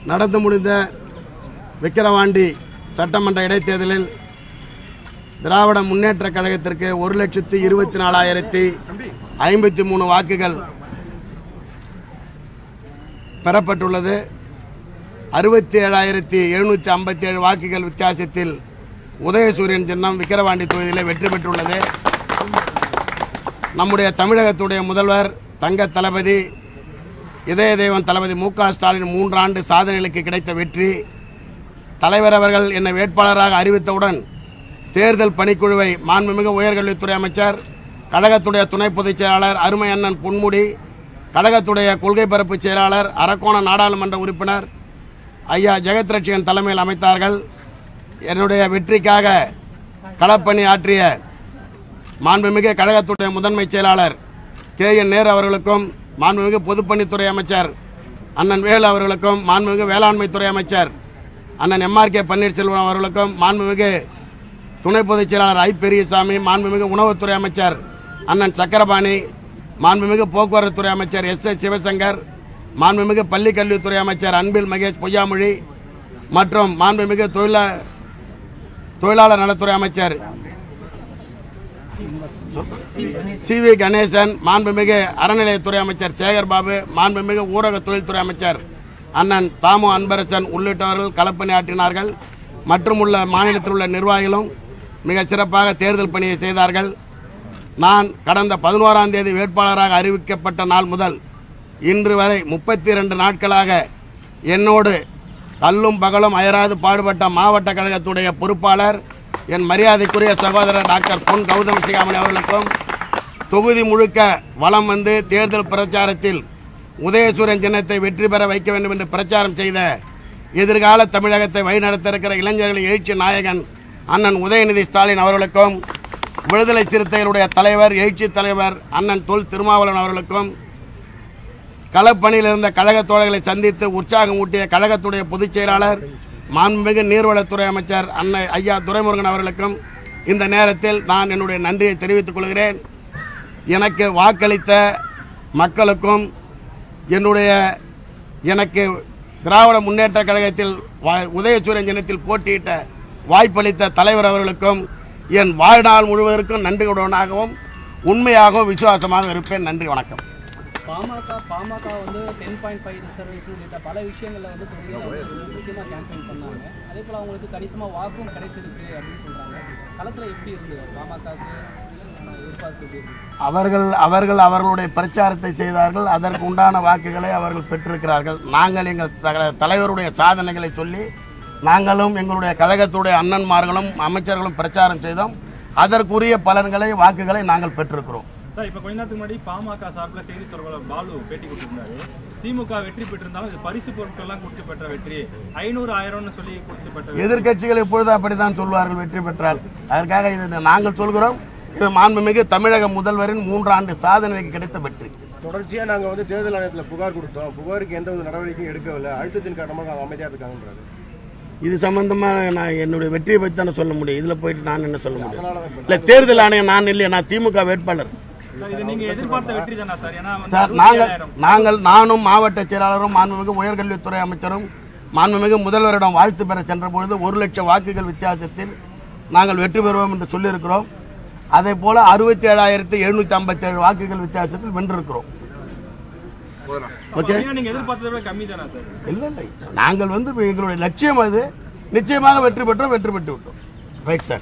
நடந்து முடிந்த விக்கிரவாண்டி சட்டமன்ற இடைத்தேர்தலில் திராவிட முன்னேற்ற கழகத்திற்கு ஒரு லட்சத்தி இருபத்தி நாலாயிரத்தி ஐம்பத்தி மூணு வாக்குகள் பெறப்பட்டுள்ளது அறுபத்தி ஏழாயிரத்தி எழுநூற்றி ஐம்பத்தி ஏழு வாக்குகள் வித்தியாசத்தில் உதயசூரியன் சின்னம் விக்கிரவாண்டி தொகுதியில் வெற்றி பெற்றுள்ளது நம்முடைய தமிழகத்துடைய முதல்வர் தங்க தளபதி இதய தெய்வம் தளபதி மு க ஸ்டாலின் மூன்றாண்டு சாதனைகளுக்கு கிடைத்த வெற்றி தலைவர் அவர்கள் என்னை வேட்பாளராக அறிவித்தவுடன் தேர்தல் பணிக்குழுவை மாண்புமிகு உயர்கல்வித்துறை அமைச்சர் கழகத்துடைய துணை பொதுச் செயலாளர் அருமை அண்ணன் பொன்முடி கழகத்துடைய கொள்கை பரப்பு செயலாளர் அரக்கோண நாடாளுமன்ற உறுப்பினர் ஐயா ஜெகத் ரட்சகன் தலைமையில் அமைத்தார்கள் என்னுடைய வெற்றிக்காக களப்பணி ஆற்றிய மாண்புமிகு கழகத்துடைய முதன்மை செயலாளர் கே என் நேரு அவர்களுக்கும் மாண்புமிகு பொதுப்பணித்துறை அமைச்சர் அண்ணன் வேலு அவர்களுக்கும் மாண்புமிகு வேளாண்மைத்துறை அமைச்சர் அண்ணன் எம்ஆர் கே பன்னீர்செல்வம் அவர்களுக்கும் மாண்புமிகு துணை பொதுச் செயலாளர் ஐ பெரியசாமி மாண்புமிகு உணவுத்துறை அமைச்சர் அண்ணன் சக்கரபாணி மாண்புமிகு போக்குவரத்துறை அமைச்சர் எஸ் எஸ் சிவசங்கர் மாண்புமிகு பள்ளிக் கல்வித்துறை அமைச்சர் அன்பில் மகேஷ் பொய்யாமொழி மற்றும் மாண்புமிகு தொழில தொழிலாளர் நலத்துறை அமைச்சர் சி வி கணேசன் மாண்புமிகு அறநிலையத்துறை அமைச்சர் சேகர் பாபு மாண்புமிகு ஊரக தொழில்துறை அமைச்சர் அண்ணன் தாமு அன்பரசன் உள்ளிட்டவர்கள் களப்பணி ஆற்றினார்கள் மற்றும் உள்ள மாநிலத்தில் உள்ள நிர்வாகிகளும் மிக சிறப்பாக தேர்தல் பணியை செய்தார்கள் நான் கடந்த பதினோராம் தேதி வேட்பாளராக அறிவிக்கப்பட்ட நாள் முதல் இன்று வரை முப்பத்தி இரண்டு நாட்களாக என்னோடு கல்லும் பகலும் அயராது பாடுபட்ட மாவட்ட கழகத்துடைய பொறுப்பாளர் என் மரியாதைக்குரிய சகோதரர் டாக்டர் பொன் கௌதம் சிகாமணி அவர்களுக்கும் தொகுதி முழுக்க வலம் வந்து தேர்தல் பிரச்சாரத்தில் உதயசூரன் சின்னத்தை வெற்றி பெற வைக்க வேண்டும் என்று பிரச்சாரம் செய்த எதிர்கால தமிழகத்தை வழிநடத்த இருக்கிற இளைஞர்களின் எழுச்சி நாயகன் அண்ணன் உதயநிதி ஸ்டாலின் அவர்களுக்கும் விடுதலை சிறுத்தைகளுடைய தலைவர் எழுச்சி தலைவர் அண்ணன் தொல் திருமாவளவன் அவர்களுக்கும் களப்பணியில் இருந்த கழக தோழர்களை சந்தித்து உற்சாகம் ஊட்டிய கழகத்துடைய பொதுச் செயலாளர் மாண்புமிகு நீர்வளத்துறை அமைச்சர் அண்ணன் ஐயா துரைமுருகன் அவர்களுக்கும் இந்த நேரத்தில் நான் என்னுடைய நன்றியை தெரிவித்துக் கொள்கிறேன் எனக்கு வாக்களித்த மக்களுக்கும் என்னுடைய எனக்கு திராவிட முன்னேற்ற கழகத்தில் வா- உதயசூரியன் தினத்தில் போட்டியிட்ட வாய்ப்பளித்த தலைவர் அவர்களுக்கும் என் வாழ்நாள் முழுவதற்கும் நன்றியுடனாகவும் உண்மையாகவும் விசுவாசமாகவும் இருப்பேன் நன்றி வணக்கம் பாமக பாமக வந்து டென் பாயிண்ட் ஃபைவ் ரிசர்வேஷன் உள்ளிட்ட பல விஷயங்களில் வந்து தொகுதியில் வந்து முக்கியமாக கேம்பெயின் பண்ணாங்க அதே போல் அவங்களுக்கு கணிசமாக வாக்கும் கிடைச்சிருக்கு அப்படின்னு சொல்கிறாங்க களத்தில் எப்படி இருந்தது பாமகவுக்கு எதிர்பார்ப்பு எப்படி இருந்தது அவர்கள் அவர்கள் அவர்களுடைய பிரச்சாரத்தை செய்தார்கள் அதற்கு உண்டான வாக்குகளை அவர்கள் பெற்றிருக்கிறார்கள் நாங்கள் எங்கள் த- தலைவருடைய சாதனைகளை சொல்லி நாங்களும் எங்களுடைய கழகத்துடைய அண்ணன்மார்களும் அமைச்சர்களும் பிரச்சாரம் செய்தோம் அதற்குரிய பலன்களை வாக்குகளை நாங்கள் பெற்றிருக்கிறோம் சார் இப்போ கொஞ்ச நேரத்துக்கு முன்னாடி பாமக சார்பில் செய்தி தொடர்பாளர் பாலு பேட்டி கொடுத்திருந்தாரு திமுக வெற்றி பெற்றிருந்தாலும் இது பரிசு பொருட்கள்லாம் கொடுத்து பெற்ற வெற்றி ஐநூறு ஆயிரம்னு சொல்லி கொடுத்து பெற்ற வெற்றி. எதிர்க்கட்சிகள் எப்பொழுதும் அப்படித்தான் சொல்வார்கள் வெற்றி பெற்றால் அதற்காக இது நாங்கள் சொல்கிறோம் இது மாண்புமிகு தமிழக முதல்வரின் மூன்றாண்டு சாதனைக்கு கிடைத்த வெற்றி தொடர்ச்சியாக நாங்கள் வந்து தேர்தல் ஆணையத்தில் புகார் கொடுத்தோம் புகாருக்கு எந்த ஒரு நடவடிக்கையும் எடுக்கவில்லை அழுத்தத்தின் காரணமாக அவங்க அமைதியாக இருக்காங்கன்றாரு இது சம்பந்தமாக நான் என்னுடைய வெற்றியை பற்றி தானே சொல்ல முடியும் இதில் போயிட்டு நான் என்ன சொல்ல முடியும் அதனால தான் இல்லை தேர்தல் ஆணையம் நான் இல்லையா நான் திமுக வேட்பாளர் சார், இது நீங்க எதிர்பார்த்த வெற்றி தானா சார் ஏன்னா வந்து சார் நாங்கள் நாங்கள் நானும் மாவட்ட செயலாளரும் மாண்புமிகு உயர்கல்வித்துறை அமைச்சரும் மாண்புமிகு முதல்வரிடம் வாழ்த்து பெற சென்ற பொழுது ஒரு லட்சம் வாக்குகள் வித்தியாசத்தில் நாங்கள் வெற்றி பெறுவோம் என்று சொல்லியிருக்கிறோம் அதே போல அறுபத்தி ஏழாயிரத்தி எழுநூற்றி ஐம்பத்தேழு வாக்குகள் வித்தியாசத்தில் வென்றிருக்கிறோம் ஓகே நீங்க எதிர்பார்த்ததை விட கம்மி தானா சார் இல்லை இல்லை நாங்கள் வந்து எங்களுடைய லட்சியம் அது நிச்சயமாக வெற்றி பெற்றோம் வெற்றி பெற்று விட்டோம் ரைட் சார்